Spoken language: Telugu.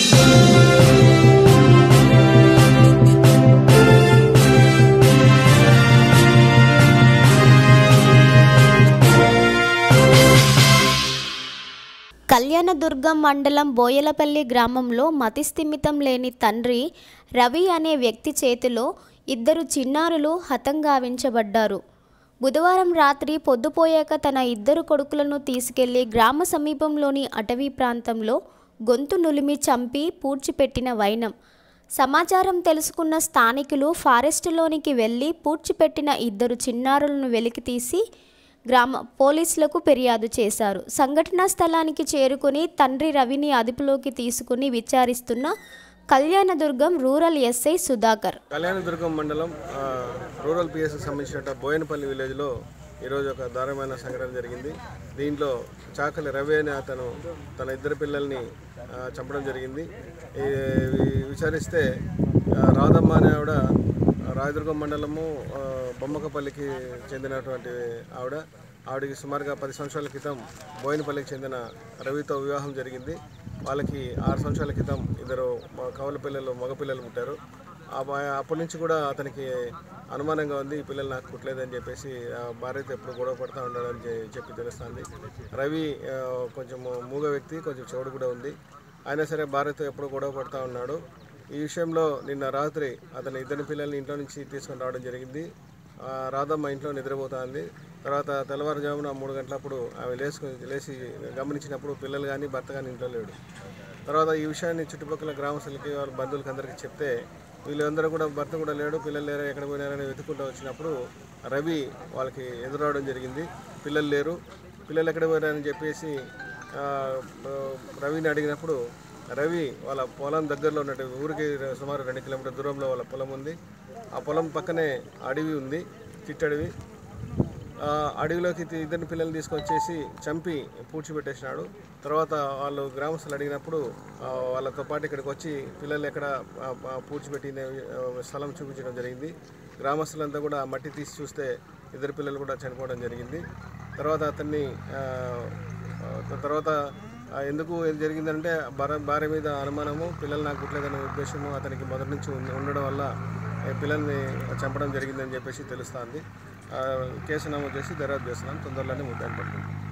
కళ్యాణదుర్గం మండలం బోయలపల్లి గ్రామంలో మతిస్థిమితం లేని తండ్రి రవి అనే వ్యక్తి చేతిలో ఇద్దరు చిన్నారులు హతంగావించబడ్డారు బుధవారం రాత్రి పొద్దుపోయాక తన ఇద్దరు కొడుకులను తీసుకెళ్లి గ్రామ సమీపంలోని అటవీ ప్రాంతంలో గొంతు నులిమి చంపి పూడ్చిపెట్టిన వైనం సమాచారం తెలుసుకున్న స్థానికులు ఫారెస్టులోనికి వెళ్లి పూడ్చిపెట్టిన ఇద్దరు చిన్నారులను వెలికితీసి గ్రామ పోలీసులకు ఫిర్యాదు చేశారు సంఘటనా స్థలానికి చేరుకుని తండ్రి రవిని అదుపులోకి తీసుకుని విచారిస్తున్న కళ్యాణదుర్గం రూరల్ ఎస్ఐ సుధాకర్ కళ్యాణదుర్గం మండలం ఆ, రూరల్ పిఎస్కి సంబంధించిన బోయనపల్లి విలేజ్లో ఈరోజు ఒక దారుణమైన సంఘటన జరిగింది దీంట్లో చాకలి రవి అనే అతను తన ఇద్దరు పిల్లల్ని ఆ, చంపడం జరిగింది ఈ ఈ విచారిస్తే ఆ, రాధమ్మ అనే ఆవిడ రాయదుర్గం మండలము ఆ, బొమ్మకపల్లికి చెందినటువంటి ఆవిడ ఆవిడకి సుమారుగా పది సంవత్సరాల క్రితం బోయినపల్లికి చెందిన రవితో వివాహం జరిగింది వాళ్ళకి ఆరు సంవత్సరాల క్రితం ఇద్దరు మ- కవల పిల్లలు మగపిల్లలు పుట్టారు ఆ బా- అప్పటి నుంచి కూడా అతనికి అనుమానంగా ఉంది ఈ పిల్లలు నాకు పుట్టలేదని చెప్పేసి ఆ భార్యతో ఎప్పుడు గొడవ పడుతూ ఉన్నాడని చె- చెప్పి తెలుస్తుంది రవి ఆ, కొంచెం మూగ వ్యక్తి కొంచెం చెవుడు కూడా ఉంది అయినా సరే భార్యతో ఎప్పుడు గొడవ పడుతూ ఉన్నాడు ఈ విషయంలో నిన్న రాత్రి అతని ఇద్దరు పిల్లల్ని ఇంట్లో నుంచి తీసుకొని రావడం జరిగింది ఆ, రాధమ్మ ఇంట్లో నిద్రపోతుంది తర్వాత తెల్లవారుజామున మూడు గంటలప్పుడు ఆమె లేసుకొని లేచి గమనించినప్పుడు పిల్లలు కానీ భర్త కానీ ఇంట్లో లేడు తర్వాత ఈ విషయాన్ని చుట్టుపక్కల గ్రామస్తులకి వాళ్ళ బంధువులకి అందరికీ చెప్తే వీళ్ళందరూ కూడా భర్త కూడా లేడు పిల్లలు లేరు ఎక్కడ పోయినారని వెతుక్కుంటూ వచ్చినప్పుడు రవి వాళ్ళకి ఎదురవడం జరిగింది పిల్లలు లేరు పిల్లలు ఎక్కడ పోయినారని చెప్పేసి ఆ, ఆ, రవిని అడిగినప్పుడు రవి వాళ్ళ పొలం దగ్గరలో ఉన్నట్టు ఊరికి సుమారు రెండు కిలోమీటర్ దూరంలో వాళ్ళ పొలం ఉంది ఆ పొలం పక్కనే అడవి ఉంది చిట్టడవి ఆ అడవిలోకి తీ- ఇద్దరిని పిల్లల్ని తీసుకొచ్చేసి చంపి పూడ్చిపెట్టేసినాడు తర్వాత వాళ్ళు గ్రామస్తులు అడిగినప్పుడు ఆ, వాళ్ళతో పాటు ఇక్కడికి వచ్చి పిల్లలు ఎక్కడ ఆ, ఆ, పూడ్చిపెట్టిన ఆ, స్థలం చూపించడం జరిగింది గ్రామస్తులంతా కూడా ఆ మట్టి తీసి చూస్తే ఇద్దరు పిల్లలు కూడా చనిపోవడం జరిగింది తర్వాత అతన్ని ఆ, ఆ, తర్వాత ఆ, ఎందుకు ఏం జరిగిందంటే భార్య భార్య మీద అనుమానము పిల్లలు నాకు పుట్టలేదనే ఉద్దేశము అతనికి మొదటి నుంచి ఉన్న- ఉండడం వల్ల ఈ పిల్లల్ని చంపడం జరిగిందని చెప్పేసి తెలుస్తుంది కేసు నమోదు చేసి దర్యాప్తు చేస్తున్నాం తొందరలోనే ముద్దాన్ని పడుతుంది